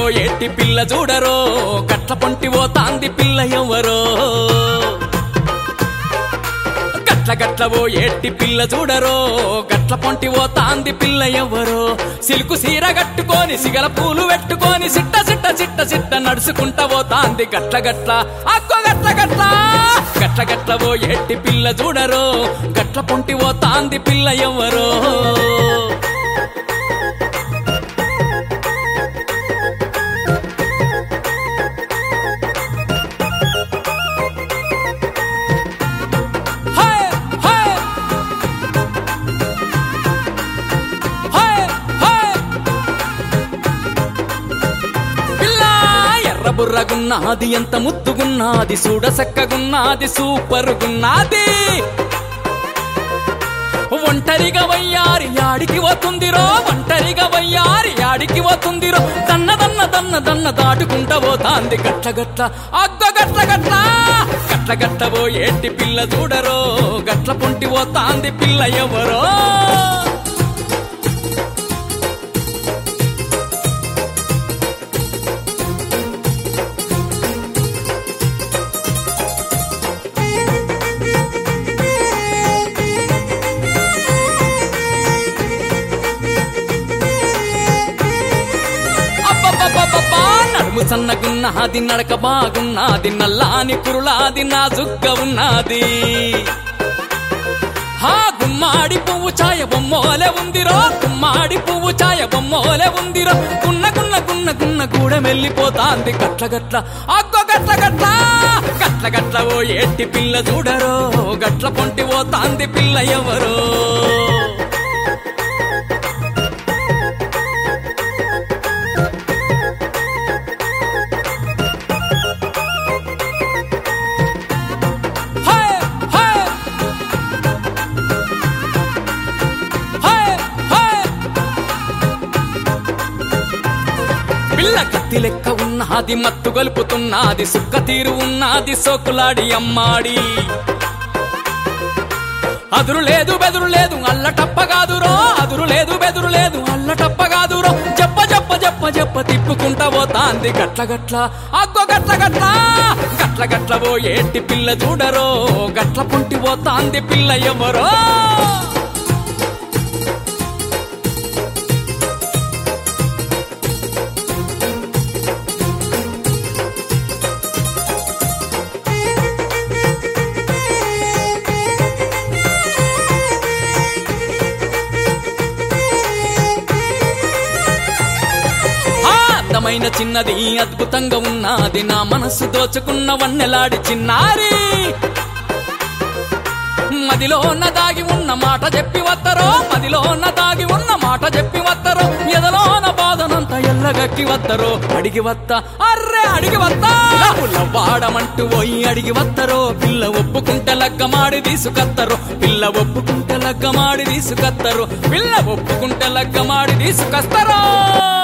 ఎట్టి పిల్ల చూడరో గట్ల పొంటి పోతాంది పిల్ల ఎవరో గట్ల గట్ల ఓ ఎట్టి పిల్ల చూడరో గట్ల పొంటి పోతాంది పిల్ల ఎవరో సిలుకు సీర కట్టుకొని సిగల పూలు పెట్టుకొని సిట్ట సిట్ట సిట్ట సిట్ట నడుచుకుంటా పోతాంది గట్ల గట్ల అక్కో గట్ల గట్ల గట్ల గట్ల ఓ ఎట్టి పిల్ల చూడరో గట్ల పొంటి పోతాంది పిల్ల ఎవరో హే హే హే హే పిల్ల ఎర్ర బుర్రగున్నది ఎంత ముద్దుగున్నది చూడ చక్కగున్నది సూపర్గున్నది ఒంటరిగా వయ్యారి యాడికి పోతుందిరో ఒంటరిగా వయ్యారి యాడికి పోతుందిరో దన్న దన్న దన్న దన్న దాటుకుంటా పోతాంది గట్ల గట్ల అగ్గ గట్ల గట్ల గట్ల గట్ల ఓ ఏటి పిల్ల చూడరో గట్ల పొంటి పోతాంది పిల్ల ఎవరో అబ్బబ్బబ్బబ్బబ్బా, నడుము సన్నగున్నది నడక బాగున్నది నల్లాని కురులాది నా జుగ్గ ఉన్నది హా గుమ్మాడి పువ్వు ఛాయ బొమ్మోలే ఉందిరో గుమ్మాడి పువ్వు ఛాయ బొమ్మోలే ఉందిరో గున్న గున్న గున్న గున్న కూడా వెళ్ళిపోతాంది గట్ల గట్ల అగ్గో గట్ల గట్ల గట్ల గట్ల ఓ ఎట్టి పిల్ల చూడరో గట్ల పొంటి పోతాంది పిల్ల ఎవరో హే హే హే హే పిల్ల కత్తి లెక్క ఉన్నది మత్తు గలుపుతున్నది సుక్క తీరు ఉన్నది సోకులాడి అమ్మాడి అదురు లేదు బెదురు లేదు అల్ల టప్ప కాదురో అదురు లేదు బెదురు లేదు అల్ల టప్ప కాదురో జప్ప జప్ప జప్ప జప్ప తిప్పుకుంటా పోతాంది గట్ల గట్ల అగ్గో గట్ల గట్ల గట్ల గట్ల ఓ ఏటి పిల్ల చూడరో గట్ల పుంటి పోతాంది పిల్ల ఎవరో ఆ అందమైన చిన్నది అద్భుతంగా ఉన్నది నా మనసు దోచుకున్న వన్నెలాడి చిన్నారి మదిలోన దాగి ఉన్న మాట చెప్పి వత్తరో మదిలోన దాగి ఉన్న మాట చెప్పి వత్తరో ఎదలోన బాధనంత ఎల్లగక్కి వత్తరో అడిగి వత్త అర్రే అడిగి వత్త వాడమంటూ పోయి అడిగి వత్తరో పిల్ల ఒప్పుకుంటే లగ్గమాడి తీసుకత్తరు పిల్ల ఒప్పుకుంటే లగ్గమాడి తీసుకత్తరు పిల్ల ఒప్పుకుంటే లగ్గమాడి తీసుకొస్తరో